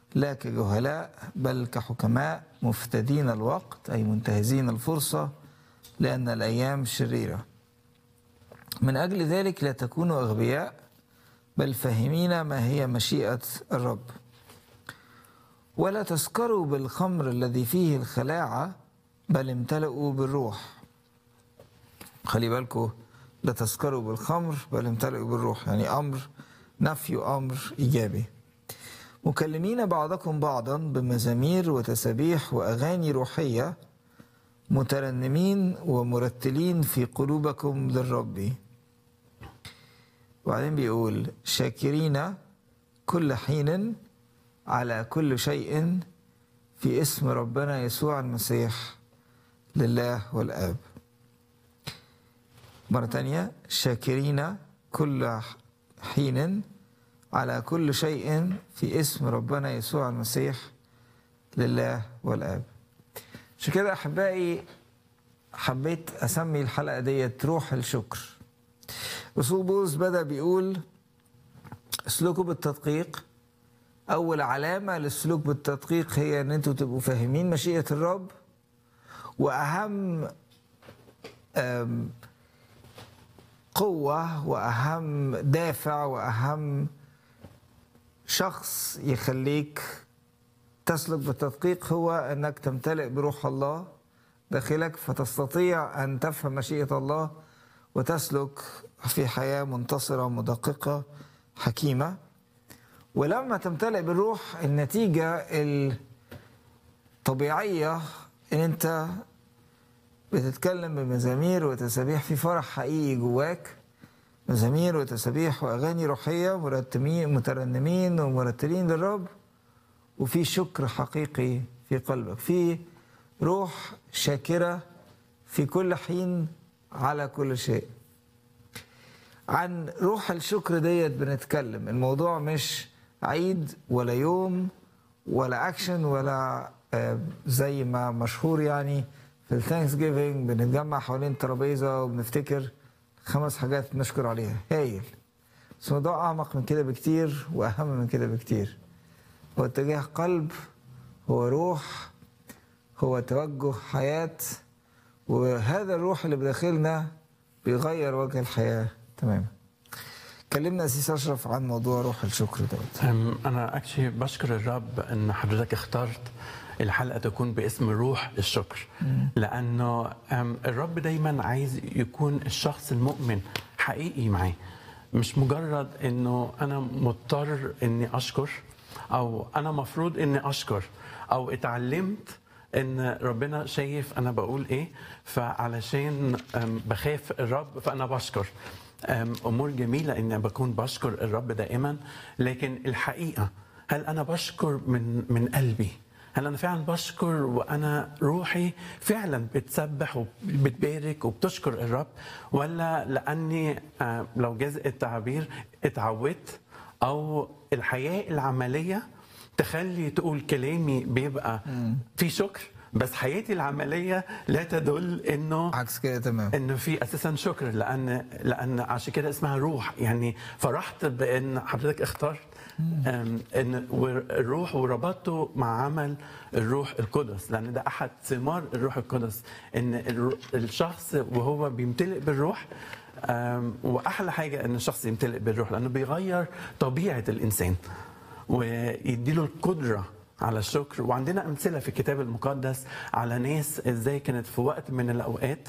لا كجهلاء بل كحكماء مفتدين الوقت أي منتهزين الفرصة لأن الأيام شريرة من أجل ذلك لا تكونوا أغبياء بل فاهمين ما هي مشيئة الرب ولا تسكروا بالخمر الذي فيه الخلاعة بل امتلئوا بالروح خلي بالكم لا تسكروا بالخمر بل امتلئوا بالروح يعني أمر نفي أمر إيجابي مكلمين بعضكم بعضا بمزامير وتسابيح وأغاني روحية مترنمين ومرتلين في قلوبكم للرب وبعدين بيقول شاكرين كل حين على كل شيء في اسم ربنا يسوع المسيح لله والآب مرة تانية شاكرين كل حين على كل شيء في اسم ربنا يسوع المسيح لله والآب عشان كده أحبائي حبيت أسمي الحلقة ديت روح الشكر رسول بولس بدأ بيقول اسلكوا بالتدقيق أول علامة للسلوك بالتدقيق هي إن أنتوا تبقوا فاهمين مشيئة الرب وأهم أم قوة وأهم دافع وأهم شخص يخليك تسلك بالتدقيق هو أنك تمتلئ بروح الله داخلك فتستطيع أن تفهم مشيئة الله وتسلك في حياة منتصرة مدققة حكيمة ولما تمتلئ بالروح النتيجة الطبيعية ان انت بتتكلم بمزامير وتسابيح في فرح حقيقي جواك مزامير وتسابيح واغاني روحيه مرتمين مترنمين ومرتلين للرب وفي شكر حقيقي في قلبك في روح شاكره في كل حين على كل شيء عن روح الشكر ديت بنتكلم الموضوع مش عيد ولا يوم ولا اكشن ولا زي ما مشهور يعني في الثانكس جيفنج بنتجمع حوالين ترابيزه وبنفتكر خمس حاجات نشكر عليها هايل بس الموضوع اعمق من كده بكتير واهم من كده بكتير هو اتجاه قلب هو روح هو توجه حياه وهذا الروح اللي بداخلنا بيغير وجه الحياه تماما كلمنا اسيس اشرف عن موضوع روح الشكر دوت انا اكشلي بشكر الرب ان حضرتك اخترت الحلقه تكون باسم روح الشكر لانه الرب دايما عايز يكون الشخص المؤمن حقيقي معاه مش مجرد انه انا مضطر اني اشكر او انا مفروض اني اشكر او اتعلمت ان ربنا شايف انا بقول ايه فعلشان بخاف الرب فانا بشكر امور جميله اني بكون بشكر الرب دائما لكن الحقيقه هل انا بشكر من من قلبي هل انا فعلا بشكر وانا روحي فعلا بتسبح وبتبارك وبتشكر الرب ولا لاني لو جاز التعبير اتعودت او الحياه العمليه تخلي تقول كلامي بيبقى في شكر بس حياتي العمليه لا تدل انه عكس كده تمام انه في اساسا شكر لان لان عشان كده اسمها روح يعني فرحت بان حضرتك اخترت ان الروح وربطته مع عمل الروح القدس لان ده احد ثمار الروح القدس ان الشخص وهو بيمتلئ بالروح واحلى حاجه ان الشخص يمتلئ بالروح لانه بيغير طبيعه الانسان ويديله القدره على الشكر وعندنا امثله في الكتاب المقدس على ناس ازاي كانت في وقت من الاوقات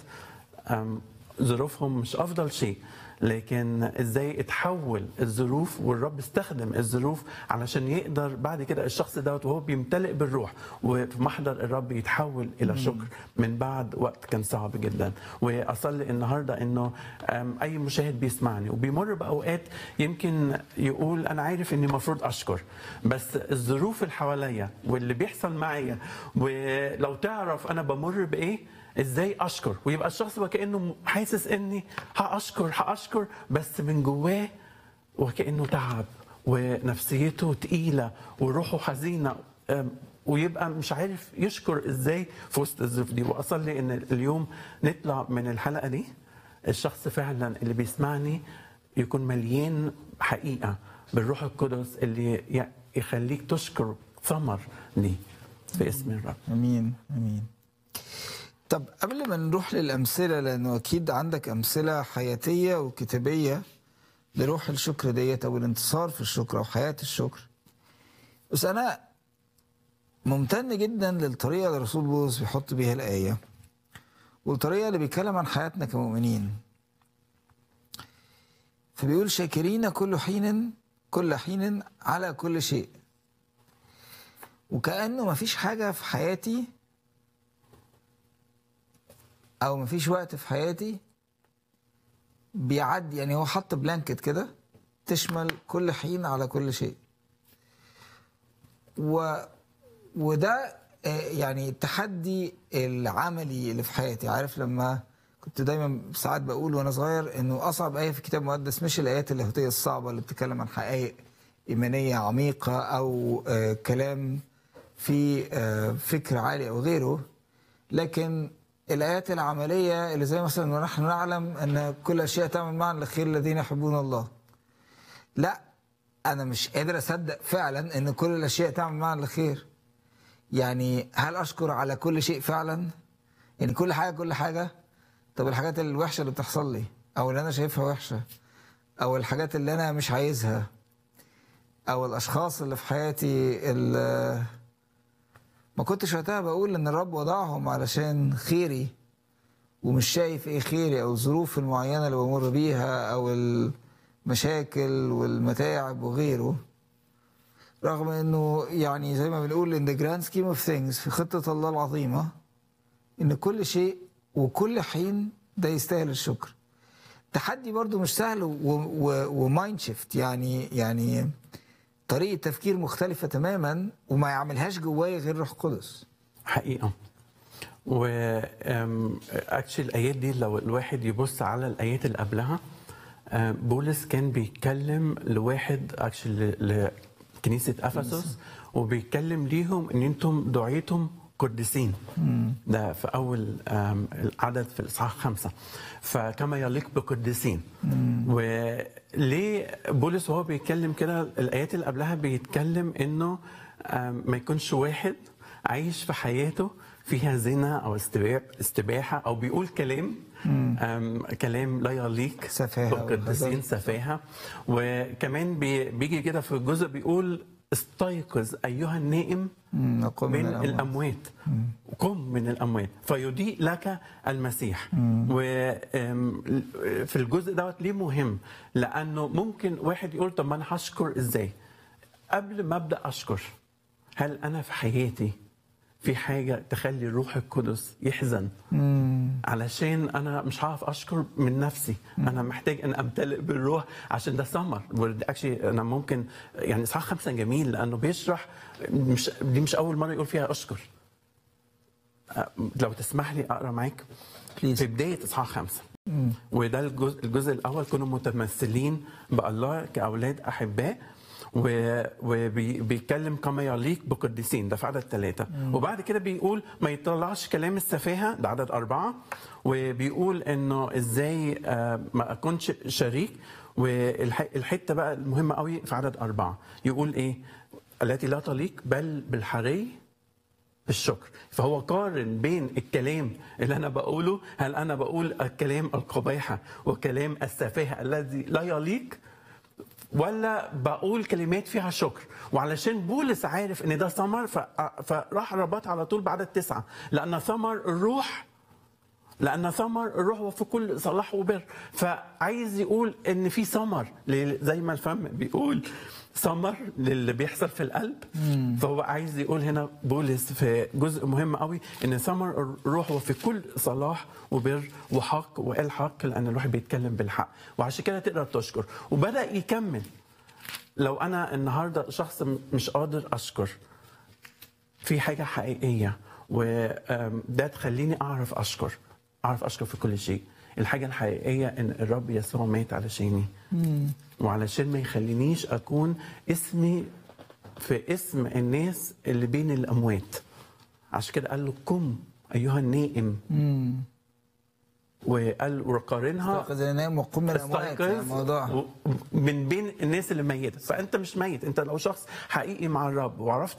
ظروفهم مش افضل شيء لكن ازاي اتحول الظروف والرب استخدم الظروف علشان يقدر بعد كده الشخص دوت وهو بيمتلئ بالروح وفي محضر الرب يتحول الى شكر من بعد وقت كان صعب جدا واصلي النهارده انه اي مشاهد بيسمعني وبيمر باوقات يمكن يقول انا عارف اني المفروض اشكر بس الظروف اللي حواليا واللي بيحصل معايا ولو تعرف انا بمر بايه ازاي اشكر ويبقى الشخص وكانه حاسس اني هاشكر هاشكر بس من جواه وكانه تعب ونفسيته تقيله وروحه حزينه ويبقى مش عارف يشكر ازاي في وسط الظروف دي واصلي ان اليوم نطلع من الحلقه دي الشخص فعلا اللي بيسمعني يكون مليان حقيقه بالروح القدس اللي يخليك تشكر ثمر لي في اسم الرب امين امين طب قبل ما نروح للامثله لانه اكيد عندك امثله حياتيه وكتابيه لروح الشكر ديت او الانتصار في الشكر او حياه الشكر بس انا ممتن جدا للطريقه اللي الرسول بولس بيحط بيها الايه والطريقه اللي بيتكلم عن حياتنا كمؤمنين فبيقول شاكرين كل حين كل حين على كل شيء وكأنه مفيش حاجة في حياتي أو مفيش وقت في حياتي بيعدي يعني هو حط بلانكت كده تشمل كل حين على كل شيء و وده آه، يعني التحدي العملي اللي في حياتي عارف لما كنت دايما ساعات بقول وانا صغير انه اصعب ايه في الكتاب المقدس مش الايات اللاهوتيه الصعبه اللي بتتكلم عن حقائق ايمانيه عميقه او آه كلام في آه فكر عالي او غيره لكن الايات العمليه اللي زي مثلا ونحن نعلم ان كل الاشياء تعمل معا لخير الذين يحبون الله لا انا مش قادر اصدق فعلا ان كل الاشياء تعمل معا لخير يعني هل اشكر على كل شيء فعلا يعني كل حاجه كل حاجه طب الحاجات الوحشه اللي بتحصل لي او اللي انا شايفها وحشه او الحاجات اللي انا مش عايزها او الاشخاص اللي في حياتي اللي ما كنتش وقتها بقول ان الرب وضعهم علشان خيري ومش شايف ايه خيري او الظروف المعينه اللي بمر بيها او المشاكل والمتاعب وغيره رغم انه يعني زي ما بنقول in the grand scheme of things في خطه الله العظيمه ان كل شيء وكل حين ده يستاهل الشكر تحدي برضو مش سهل ومايند شيفت يعني يعني طريقه تفكير مختلفه تماما وما يعملهاش جوايا غير روح قدس حقيقه و اكشلي الايات دي لو الواحد يبص على الايات اللي قبلها آم، بولس كان بيتكلم لواحد اكشلي لكنيسه افسس وبيتكلم ليهم ان انتم دعيتم قديسين ده في اول آم، العدد في الاصحاح خمسه فكما يليق بقديسين وليه بولس وهو بيتكلم كده الايات اللي قبلها بيتكلم انه آم، ما يكونش واحد عايش في حياته فيها زنا او استباح استباحه او بيقول كلام آم، كلام لا يليق سفاهة بالقديسين وهزار. سفاهه وكمان بي بيجي كده في الجزء بيقول استيقظ ايها النائم مم، أقوم من من الأموات. الاموات قم من الاموات فيضيء لك المسيح وفي الجزء دوت ليه مهم لانه ممكن واحد يقول طب ما انا هشكر ازاي قبل ما ابدا اشكر هل انا في حياتي في حاجه تخلي الروح القدس يحزن علشان انا مش هعرف اشكر من نفسي انا محتاج ان امتلئ بالروح عشان ده سمر اكشلي انا ممكن يعني اصحاح خمسه جميل لانه بيشرح مش دي مش اول مره يقول فيها اشكر أه، لو تسمح لي اقرا معاك Please. في بدايه اصحاح خمسه وده الجزء, الجزء الاول كانوا متمثلين بالله كاولاد احباء و- وبيتكلم كما يليق بقديسين ده في عدد ثلاثة وبعد كده بيقول ما يطلعش كلام السفاهة ده عدد أربعة وبيقول إنه إزاي آه، ما أكونش شريك والحتة بقى المهمة قوي في عدد أربعة يقول إيه التي لا تليق بل بالحري بالشكر فهو قارن بين الكلام اللي انا بقوله هل انا بقول الكلام القبيحه وكلام السفاهه الذي لا يليق ولا بقول كلمات فيها شكر وعلشان بولس عارف ان ده ثمر ف- فراح ربط على طول بعد التسعه لان ثمر الروح لان ثمر الروح هو في كل صلاح وبر فعايز يقول ان في ثمر ل- زي ما الفم بيقول ثمر للي بيحصل في القلب فهو عايز يقول هنا بولس في جزء مهم قوي ان ثمر الروح هو في كل صلاح وبر وحق والحق لان الروح بيتكلم بالحق وعشان كده تقدر تشكر وبدا يكمل لو انا النهارده شخص م- مش قادر اشكر في حاجة حقيقية وده تخليني أعرف أشكر أعرف أشكر في كل شيء الحاجة الحقيقية إن الرب يسوع مات علشاني وعلشان ما يخلينيش أكون اسمي في اسم الناس اللي بين الأموات عشان كده قال له قم أيها النائم وقال وقارنها استيقظ النائم وقم من الاموات يعني استيقظ الموضوع و- من بين الناس اللي ميته فانت مش ميت انت لو شخص حقيقي مع الرب وعرفت